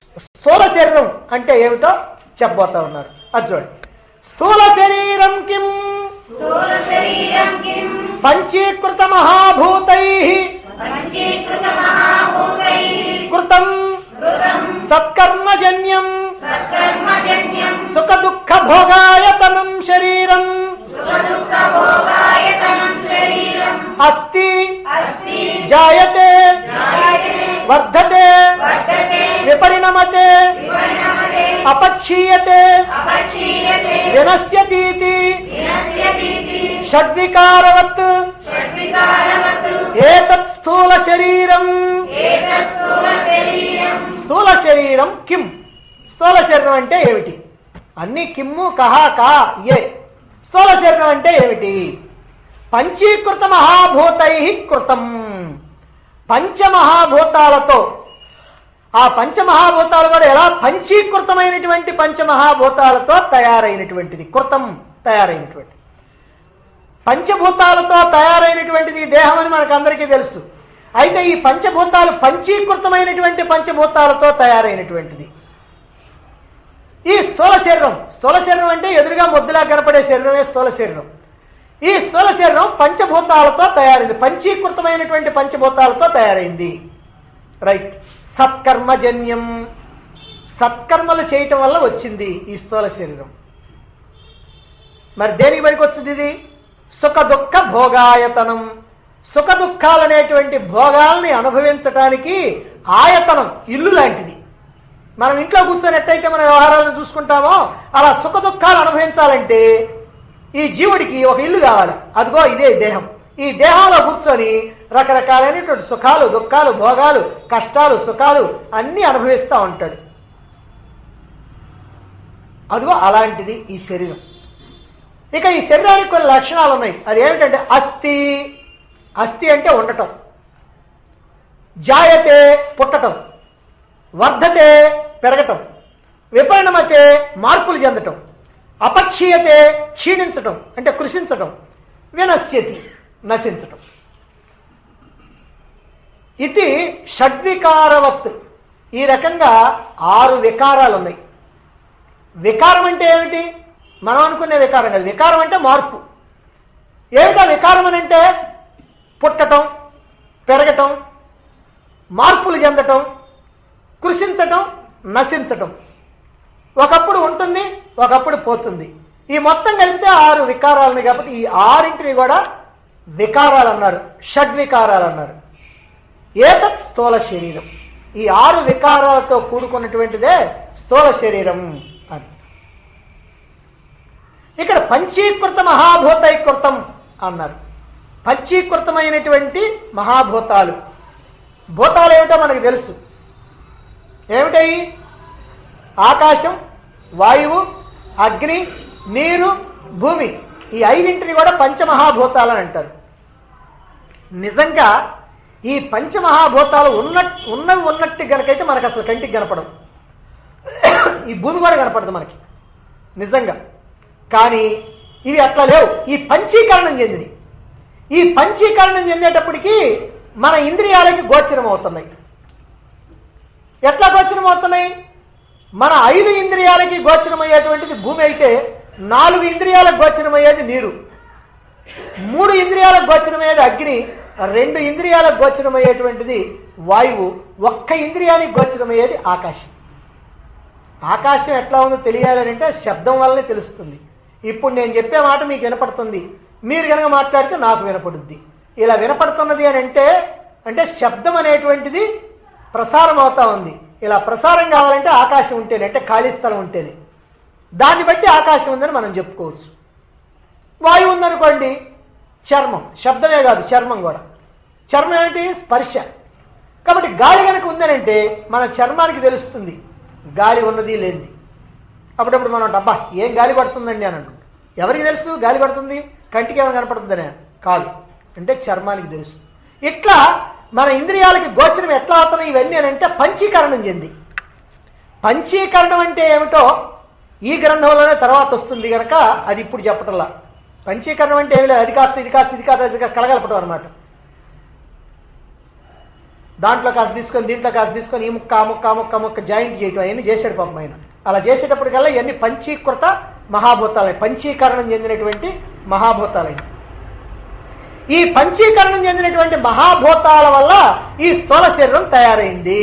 స్థూల శరీరం అంటే ఏమిటో చెప్పబోతా ఉన్నారు అది చూడండి స్థూల శరీరం కిం స్థూల శరీరం కిం పంచీకృత మహాభూతై పంచీకృత మహాభూతై కృతం కృతం సత్కర్మజన్యం సత్కర్మజన్యం సుఖ దుఃఖ భోగాయతనం శరీరం సుఖ దుఃఖ భోగాయతనం శరీరం అస్తి అస్తి జాయతే జాయతే వర్ధతే వర్ధతే విపరిణమతే విపరిణమతే అపక్షీయతే అపక్షీయతే వినశ్యతీతి వినశ్యతీతి షడ్వికారవత్ షడ్వికారవత్ ఏతత్ స్థూల శరీరం ఏతత్ స్థూల శరీరం స్థూల శరీరం కిం స్థూల శరీరం అంటే ఏమిటి అన్ని కిమ్ము కహ కా ఏ స్థూల శరీరం అంటే ఏమిటి పంచీకృత మహాభూతై కృతం పంచమహాభూతాలతో ఆ పంచమహాభూతాలు కూడా ఎలా పంచీకృతమైనటువంటి పంచమహాభూతాలతో తయారైనటువంటిది కృతం తయారైనటువంటి పంచభూతాలతో తయారైనటువంటిది ఈ దేహం అని మనకు అందరికీ తెలుసు అయితే ఈ పంచభూతాలు పంచీకృతమైనటువంటి పంచభూతాలతో తయారైనటువంటిది ఈ స్థూల శరీరం స్థూల శరీరం అంటే ఎదురుగా ముద్దులా కనపడే శరీరమే స్థూల శరీరం ఈ స్థూల శరీరం పంచభూతాలతో తయారైంది పంచీకృతమైనటువంటి పంచభూతాలతో తయారైంది రైట్ సత్కర్మజన్యం సత్కర్మలు చేయటం వల్ల వచ్చింది ఈ స్థూల శరీరం మరి దేనికి పనికి వచ్చింది ఇది సుఖ దుఃఖ భోగాయతనం సుఖ దుఃఖాలనేటువంటి భోగాల్ని అనుభవించటానికి ఆయతనం ఇల్లు లాంటిది మనం ఇంట్లో కూర్చొని ఎట్టయితే మన వ్యవహారాలను చూసుకుంటామో అలా సుఖ దుఃఖాలు అనుభవించాలంటే ఈ జీవుడికి ఒక ఇల్లు కావాలి అదిగో ఇదే దేహం ఈ దేహంలో కూర్చొని రకరకాలైనటువంటి సుఖాలు దుఃఖాలు భోగాలు కష్టాలు సుఖాలు అన్ని అనుభవిస్తూ ఉంటాడు అదిగో అలాంటిది ఈ శరీరం ఇక ఈ శరీరానికి కొన్ని లక్షణాలు ఉన్నాయి అది ఏమిటంటే అస్థి అస్థి అంటే ఉండటం జాయతే పుట్టటం వర్ధతే పెరగటం విపరిణమతే మార్పులు చెందటం అపక్షీయతే క్షీణించటం అంటే కృషించటం వినశ్యతి నశించటం ఇది షడ్వికారవత్ ఈ రకంగా ఆరు వికారాలు ఉన్నాయి వికారం అంటే ఏమిటి మనం అనుకునే వికారం కాదు వికారం అంటే మార్పు ఏమిటా వికారం అని అంటే పుట్టటం పెరగటం మార్పులు చెందటం కృషించటం నశించటం ఒకప్పుడు ఉంటుంది ఒకప్పుడు పోతుంది ఈ మొత్తం కలిపితే ఆరు వికారాలు ఉన్నాయి కాబట్టి ఈ ఆరింటిని కూడా వికారాలు అన్నారు షడ్వికారాలు అన్నారు ఏతత్ స్థూల శరీరం ఈ ఆరు వికారాలతో కూడుకున్నటువంటిదే స్థూల శరీరం అని ఇక్కడ పంచీకృత మహాభూతైకృతం అన్నారు పంచీకృతమైనటువంటి మహాభూతాలు భూతాలు ఏమిటో మనకు తెలుసు ఏమిటయి ఆకాశం వాయువు అగ్ని నీరు భూమి ఈ ఐదింటిని కూడా పంచమహాభూతాలని అంటారు నిజంగా ఈ పంచమహాభూతాలు ఉన్న ఉన్నవి ఉన్నట్టు గనకైతే మనకు అసలు కంటికి కనపడం ఈ భూమి కూడా కనపడదు మనకి నిజంగా కానీ ఇవి అట్లా లేవు ఈ పంచీకరణం చెందినవి ఈ పంచీకరణం చెందేటప్పటికి మన ఇంద్రియాలకి గోచరం అవుతున్నాయి ఎట్లా గోచరం అవుతున్నాయి మన ఐదు ఇంద్రియాలకి గోచరమయ్యేటువంటిది భూమి అయితే నాలుగు ఇంద్రియాలకు గోచరమయ్యేది నీరు మూడు ఇంద్రియాలకు గోచరమయ్యేది అగ్ని రెండు ఇంద్రియాలకు గోచరమయ్యేటువంటిది వాయువు ఒక్క ఇంద్రియానికి గోచరమయ్యేది ఆకాశం ఆకాశం ఎట్లా ఉందో తెలియాలని అంటే శబ్దం వల్లనే తెలుస్తుంది ఇప్పుడు నేను చెప్పే మాట మీకు వినపడుతుంది మీరు కనుక మాట్లాడితే నాకు వినపడుద్ది ఇలా వినపడుతున్నది అని అంటే అంటే శబ్దం అనేటువంటిది ప్రసారం అవుతా ఉంది ఇలా ప్రసారం కావాలంటే ఆకాశం ఉంటేనే అంటే ఖాళీ స్థలం ఉంటేనే దాన్ని బట్టి ఆకాశం ఉందని మనం చెప్పుకోవచ్చు వాయువు ఉందనుకోండి చర్మం శబ్దమే కాదు చర్మం కూడా చర్మం ఏమిటి స్పర్శ కాబట్టి గాలి కనుక ఉందనంటే మన చర్మానికి తెలుస్తుంది గాలి ఉన్నది లేనిది అప్పుడప్పుడు మనం అబ్బా ఏం గాలి పడుతుందండి అని అంటుంటాం ఎవరికి తెలుసు గాలి పడుతుంది కంటికి ఏమైనా కనపడుతుందనే కాదు అంటే చర్మానికి తెలుసు ఇట్లా మన ఇంద్రియాలకి గోచరం ఎట్లా అవుతున్నాయి ఇవన్నీ అని అంటే పంచీకరణం చెంది పంచీకరణం అంటే ఏమిటో ఈ గ్రంథంలోనే తర్వాత వస్తుంది గనక అది ఇప్పుడు చెప్పటంలా పంచీకరణం అంటే ఏమి లేదు అది కాస్త ఇది కాస్త ఇది కాస్త ఇది కాస్త కలగలపటం అనమాట దాంట్లో కాస్త తీసుకొని దీంట్లో కాస్త తీసుకొని ఈ ముక్క ఆ ముక్క ఆ ముక్క ఆ ముక్క జాయింట్ చేయటం అవన్నీ చేశాడు పాపం ఆయన అలా చేసేటప్పటికల్లా ఇవన్నీ పంచీకృత మహాభూతాలే పంచీకరణం చెందినటువంటి మహాభూతాలై ఈ పంచీకరణం చెందినటువంటి మహాభూతాల వల్ల ఈ స్థూల శరీరం తయారైంది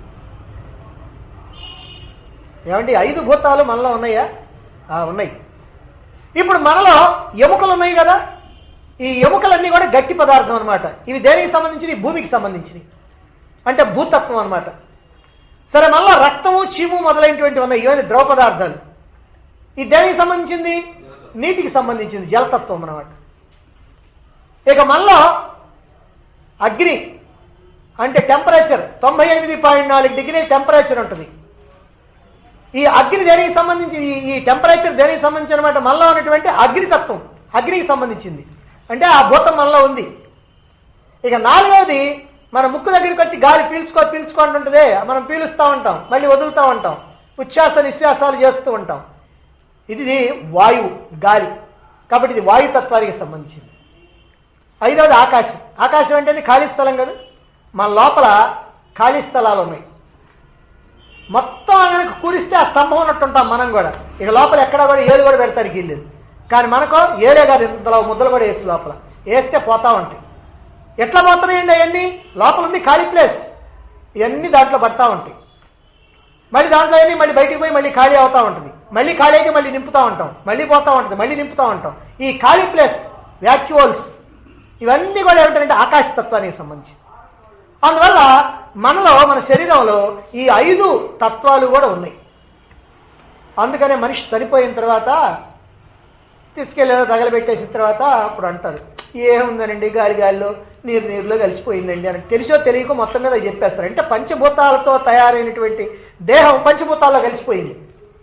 ఏమండి ఐదు భూతాలు మనలో ఉన్నాయా ఆ, ఉన్నాయి ఇప్పుడు మనలో ఎముకలు ఉన్నాయి కదా ఈ ఎముకలన్నీ కూడా గట్టి పదార్థం అన్నమాట ఇవి దేనికి సంబంధించినవి భూమికి సంబంధించినవి అంటే భూతత్వం అన్నమాట సరే మళ్ళా రక్తము చీము మొదలైనటువంటి ఉన్నాయి ఇవన్నీ ద్రవ పదార్థాలు ఇది దేనికి సంబంధించింది నీటికి సంబంధించింది జలతత్వం అన్నమాట ఇక మళ్ళా అగ్ని అంటే టెంపరేచర్ తొంభై ఎనిమిది పాయింట్ నాలుగు డిగ్రీ టెంపరేచర్ ఉంటుంది ఈ అగ్ని దేనికి సంబంధించి ఈ- ఈ టెంపరేచర్ దేనికి సంబంధించి అనమాట మనలో ఉన్నటువంటి అగ్నితత్వం అగ్నికి సంబంధించింది అంటే ఆ భూతం మనలో ఉంది ఇక నాలుగవది మన ముక్కు దగ్గరికి వచ్చి గాలి పీల్చుకో పీల్చుకో అంటుంటదే మనం పీలుస్తూ ఉంటాం మళ్ళీ వదులుతూ ఉంటాం ఉచ్ఛ్వాస నిశ్వాసాలు చేస్తూ ఉంటాం ఇది వాయువు గాలి కాబట్టి ఇది వాయుతత్వానికి సంబంధించింది ఐదవది ఆకాశం ఆకాశం అంటే ఖాళీ స్థలం కదా మన లోపల ఖాళీ స్థలాలు ఉన్నాయి మొత్తం ఆయనకు కూరిస్తే ఆ స్తంభం ఉన్నట్టు ఉంటాం మనం కూడా ఇక లోపల ఎక్కడా కూడా ఏలు కూడా పెడతారు గీళ్ళు కానీ మనకో ఏలే కాదు ఇంతలో ముద్దలు కూడా వేయచ్చు లోపల వేస్తే పోతా ఉంటాయి ఎట్లా పోతున్నాయండి అవన్నీ లోపల ఉంది ఖాళీ ప్లేస్ ఇవన్నీ దాంట్లో పడతా ఉంటాయి మళ్ళీ దాంట్లో అన్ని మళ్ళీ బయటికి పోయి మళ్ళీ ఖాళీ అవుతా ఉంటుంది మళ్ళీ ఖాళీ అయితే మళ్ళీ నింపుతా ఉంటాం మళ్ళీ పోతా ఉంటుంది మళ్ళీ నింపుతా ఉంటాం ఈ ఖాళీ ప్లేస్ వ్యాక్యువల్స్ ఇవన్నీ కూడా ఏమిటంటే ఆకాశతత్వానికి సంబంధించి అందువల్ల మనలో మన శరీరంలో ఈ ఐదు తత్వాలు కూడా ఉన్నాయి అందుకనే మనిషి చనిపోయిన తర్వాత తీసుకెళ్ళి తగలబెట్టేసిన తర్వాత అప్పుడు అంటారు ఏముందనండి గాలి గాలిలో నీరు నీరులో కలిసిపోయిందండి అని తెలిసో తెలియకో మొత్తం మీద చెప్పేస్తారు అంటే పంచభూతాలతో తయారైనటువంటి దేహం పంచభూతాల్లో కలిసిపోయింది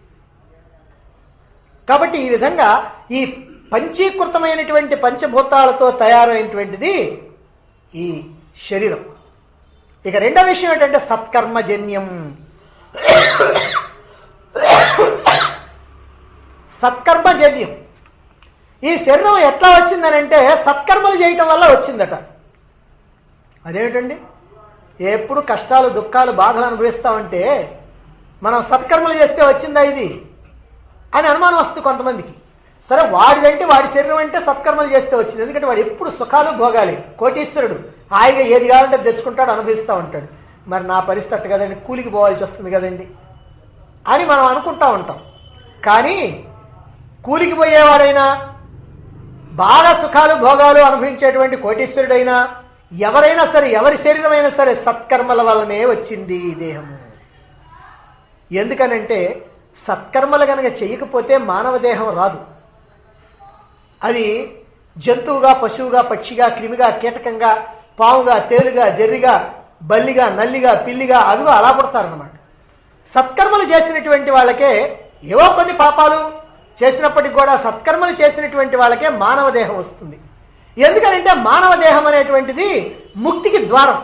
కాబట్టి ఈ విధంగా ఈ పంచీకృతమైనటువంటి పంచభూతాలతో తయారైనటువంటిది ఈ శరీరం ఇక రెండో విషయం ఏంటంటే సత్కర్మజన్యం సత్కర్మజన్యం ఈ శరీరం ఎట్లా వచ్చిందనంటే సత్కర్మలు చేయటం వల్ల వచ్చిందట అదేమిటండి ఎప్పుడు కష్టాలు దుఃఖాలు బాధలు అనుభవిస్తామంటే మనం సత్కర్మలు చేస్తే వచ్చిందా ఇది అని అనుమానం వస్తుంది కొంతమందికి సరే వాడిదంటే వాడి శరీరం అంటే సత్కర్మలు చేస్తే వచ్చింది ఎందుకంటే వాడు ఎప్పుడు సుఖాలు భోగాలి కోటీశ్వరుడు హాయిగా ఏది కావాలంటే తెచ్చుకుంటాడు అనుభవిస్తూ ఉంటాడు మరి నా పరిస్థితి అట్ట కదండి కూలికి పోవాల్సి వస్తుంది కదండి అని మనం అనుకుంటా ఉంటాం కానీ కూలికి పోయేవాడైనా బాగా సుఖాలు భోగాలు అనుభవించేటువంటి కోటీశ్వరుడైనా ఎవరైనా సరే ఎవరి శరీరమైనా సరే సత్కర్మల వల్లనే వచ్చింది ఈ దేహము ఎందుకనంటే సత్కర్మలు గనక చేయకపోతే మానవ దేహం రాదు అది జంతువుగా పశువుగా పక్షిగా క్రిమిగా కీటకంగా పావుగా తేలుగా జర్రిగా బల్లిగా నల్లిగా పిల్లిగా అదిగో అలా పుడతారన్నమాట సత్కర్మలు చేసినటువంటి వాళ్ళకే ఏవో కొన్ని పాపాలు చేసినప్పటికి కూడా సత్కర్మలు చేసినటువంటి వాళ్ళకే మానవ దేహం వస్తుంది ఎందుకనంటే మానవ దేహం అనేటువంటిది ముక్తికి ద్వారం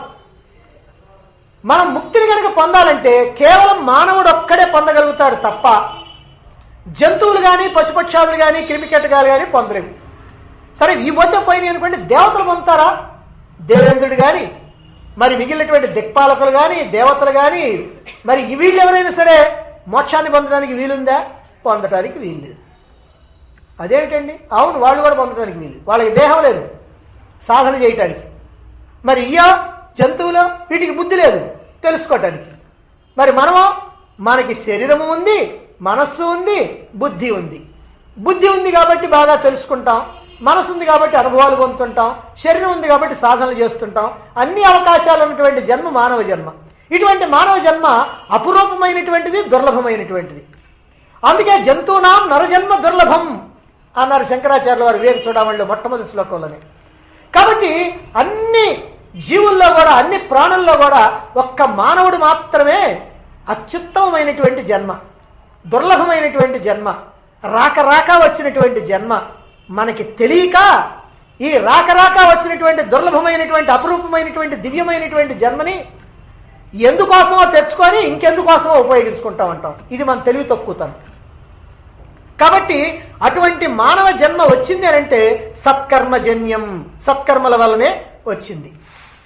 మనం ముక్తిని కనుక పొందాలంటే కేవలం మానవుడు ఒక్కడే పొందగలుగుతాడు తప్ప జంతువులు కానీ పశుపక్షాదులు కానీ క్రిమికీటకాలు కానీ పొందలేవు సరే ఈ మధ్య పోయినాయి అనుకోండి దేవతలు పొందుతారా దేవేంద్రుడు కానీ మరి మిగిలినటువంటి దిక్పాలకులు కానీ దేవతలు కానీ మరి ఈ వీళ్ళు ఎవరైనా సరే మోక్షాన్ని పొందడానికి వీలుందా పొందడానికి వీలు లేదు అదేమిటండి అవును వాళ్ళు కూడా పొందడానికి వీలు వాళ్ళకి దేహం లేదు సాధన చేయటానికి మరి ఇయ్యో జంతువులు వీటికి బుద్ధి లేదు తెలుసుకోవటానికి మరి మనము మనకి శరీరము ఉంది మనస్సు ఉంది బుద్ధి ఉంది బుద్ధి ఉంది కాబట్టి బాగా తెలుసుకుంటాం మనసు ఉంది కాబట్టి అనుభవాలు పొందుతుంటాం శరీరం ఉంది కాబట్టి సాధనలు చేస్తుంటాం అన్ని అవకాశాలు ఉన్నటువంటి జన్మ మానవ జన్మ ఇటువంటి మానవ జన్మ అపురూపమైనటువంటిది దుర్లభమైనటువంటిది అందుకే జంతువునాం నరజన్మ దుర్లభం అన్నారు శంకరాచార్యుల వారు వివేక చూడమణిలో మొట్టమొదటి శ్లోకంలోనే కాబట్టి అన్ని జీవుల్లో కూడా అన్ని ప్రాణుల్లో కూడా ఒక్క మానవుడు మాత్రమే అత్యుత్తమమైనటువంటి జన్మ దుర్లభమైనటువంటి జన్మ రాక రాక వచ్చినటువంటి జన్మ మనకి తెలియక ఈ రాక రాక వచ్చినటువంటి దుర్లభమైనటువంటి అపురూపమైనటువంటి దివ్యమైనటువంటి జన్మని ఎందుకోసమో తెచ్చుకొని ఇంకెందుకోసమో ఉపయోగించుకుంటా ఉంటాం ఇది మన తెలివి తక్కువతనం కాబట్టి అటువంటి మానవ జన్మ వచ్చింది అని అంటే సత్కర్మజన్యం సత్కర్మల వల్లనే వచ్చింది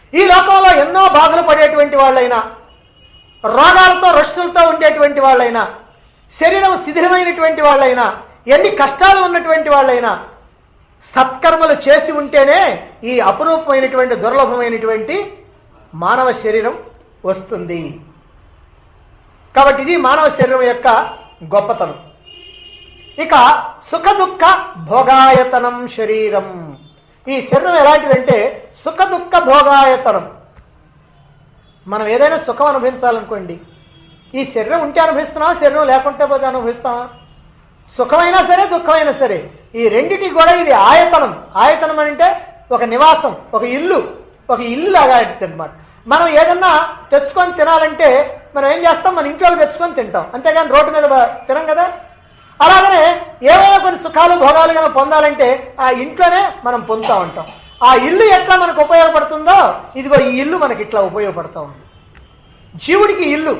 ఈ లోకంలో ఎన్నో బాధలు పడేటువంటి వాళ్ళైనా రోగాలతో రష్టులతో ఉండేటువంటి వాళ్ళైనా శరీరం శిథిలమైనటువంటి వాళ్ళైనా ఎన్ని కష్టాలు ఉన్నటువంటి వాళ్ళైనా సత్కర్మలు చేసి ఉంటేనే ఈ అపురూపమైనటువంటి దుర్లభమైనటువంటి మానవ శరీరం వస్తుంది కాబట్టి ఇది మానవ శరీరం యొక్క గొప్పతనం ఇక సుఖ దుఃఖ భోగాయతనం శరీరం ఈ శరీరం ఎలాంటిదంటే సుఖ దుఃఖ భోగాయతనం మనం ఏదైనా సుఖం అనుభవించాలనుకోండి ఈ శరీరం ఉంటే అనుభవిస్తున్నావా శరీరం లేకుంటే పోతే అనుభవిస్తావా సుఖమైనా సరే దుఃఖమైనా సరే ఈ రెండిటికి కూడా ఇది ఆయతనం ఆయతనం అంటే ఒక నివాసం ఒక ఇల్లు ఒక ఇల్లు లాగా అనమాట మనం ఏదన్నా తెచ్చుకొని తినాలంటే మనం ఏం చేస్తాం మన ఇంట్లోకి తెచ్చుకొని తింటాం అంతేగాని రోడ్డు మీద బ- తినం కదా అలాగనే ఏవైనా కొన్ని సుఖాలు భోగాలు కనుక పొందాలంటే ఆ ఇంట్లోనే మనం పొందుతా ఉంటాం ఆ ఇల్లు ఎట్లా మనకు ఉపయోగపడుతుందో ఇదిగో ఈ ఇల్లు మనకి ఇట్లా ఉపయోగపడతా ఉంది జీవుడికి ఇల్లు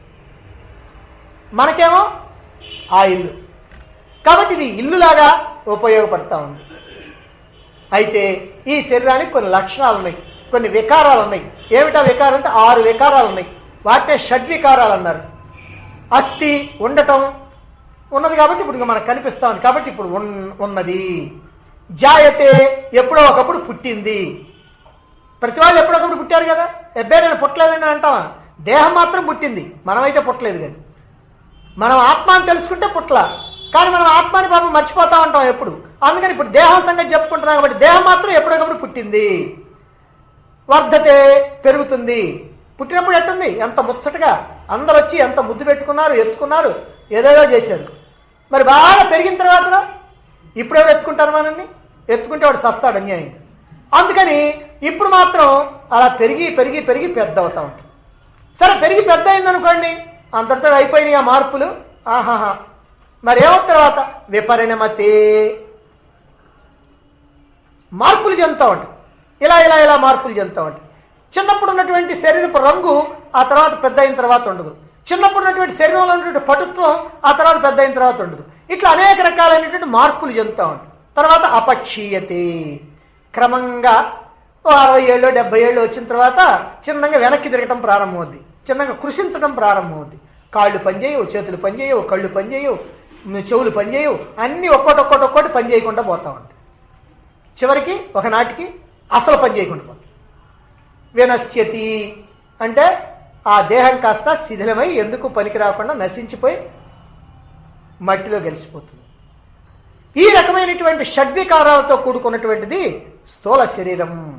మనకేమో ఆ ఇల్లు కాబట్టి ఇది ఇల్లులాగా ఉపయోగపడతా ఉంది అయితే ఈ శరీరానికి కొన్ని లక్షణాలు ఉన్నాయి కొన్ని వికారాలు ఉన్నాయి ఏమిటా వికారం అంటే ఆరు వికారాలు ఉన్నాయి వాటినే షడ్వికారాలు అన్నారు అస్థి ఉండటం ఉన్నది కాబట్టి ఇప్పుడు ఇంకా మనకు కనిపిస్తా ఉంది కాబట్టి ఇప్పుడు ఉన్- ఉన్నది జాయతే ఎప్పుడో ఒకప్పుడు పుట్టింది ప్రతి వాళ్ళు ఎప్పుడొకప్పుడు పుట్టారు కదా ఎబ్బే నేను పుట్టలేదని అంటావా దేహం మాత్రం పుట్టింది మనమైతే పుట్టలేదు కానీ మనం ఆత్మ అని తెలుసుకుంటే పుట్ల కానీ మనం ఆత్మాని పాపం మర్చిపోతా ఉంటాం ఎప్పుడు అందుకని ఇప్పుడు దేహం సంగతి చెప్పుకుంటున్నాం కాబట్టి దేహం మాత్రం ఎప్పటికప్పుడు పుట్టింది వర్ధతే పెరుగుతుంది పుట్టినప్పుడు ఎట్టుంది ఎంత ముచ్చటగా అందరు వచ్చి ఎంత ముద్దు పెట్టుకున్నారు ఎత్తుకున్నారు ఏదేదో చేశారు మరి బాగా పెరిగిన తర్వాత ఇప్పుడెవరు ఎత్తుకుంటారు మనల్ని ఎత్తుకుంటే వాడు సస్తాడు అన్యాయం అందుకని ఇప్పుడు మాత్రం అలా పెరిగి పెరిగి పెరిగి పెద్ద అవుతా ఉంటాం సరే పెరిగి పెద్ద అయిందనుకోండి అంతటితో అయిపోయినాయి ఆ మార్పులు ఆహాహా మరి ఏమవుతుంది తర్వాత విపరిణమతే మార్పులు చెందుతూ ఉంటాయి ఇలా ఇలా ఇలా మార్పులు చెందుతూ ఉంటాయి చిన్నప్పుడు ఉన్నటువంటి శరీరపు రంగు ఆ తర్వాత పెద్ద అయిన తర్వాత ఉండదు చిన్నప్పుడు ఉన్నటువంటి శరీరంలో ఉన్నటువంటి పటుత్వం ఆ తర్వాత పెద్ద అయిన తర్వాత ఉండదు ఇట్లా అనేక రకాలైనటువంటి మార్పులు చెందుతూ ఉంటాయి తర్వాత అపక్షీయతే క్రమంగా ఓ అరవై ఏళ్ళు డెబ్బై ఏళ్ళు వచ్చిన తర్వాత చిన్నగా వెనక్కి తిరగటం ప్రారంభమవుద్ది చిన్నగా కృషించడం ప్రారంభమవుద్ది కాళ్ళు పనిచేయవు చేతులు పనిచేయవు కళ్ళు పనిచేయవు చెవులు పనిచేయవు అన్ని ఒక్కోటి ఒక్కోటి ఒక్కోటి పని చేయకుండా పోతా ఉంటాయి చివరికి ఒకనాటికి అసలు పని చేయకుండా పోతుంది వినశ్యతి అంటే ఆ దేహం కాస్త శిథిలమై ఎందుకు పనికి రాకుండా నశించిపోయి మట్టిలో గెలిచిపోతుంది ఈ రకమైనటువంటి షడ్వికారాలతో కూడుకున్నటువంటిది స్థూల శరీరం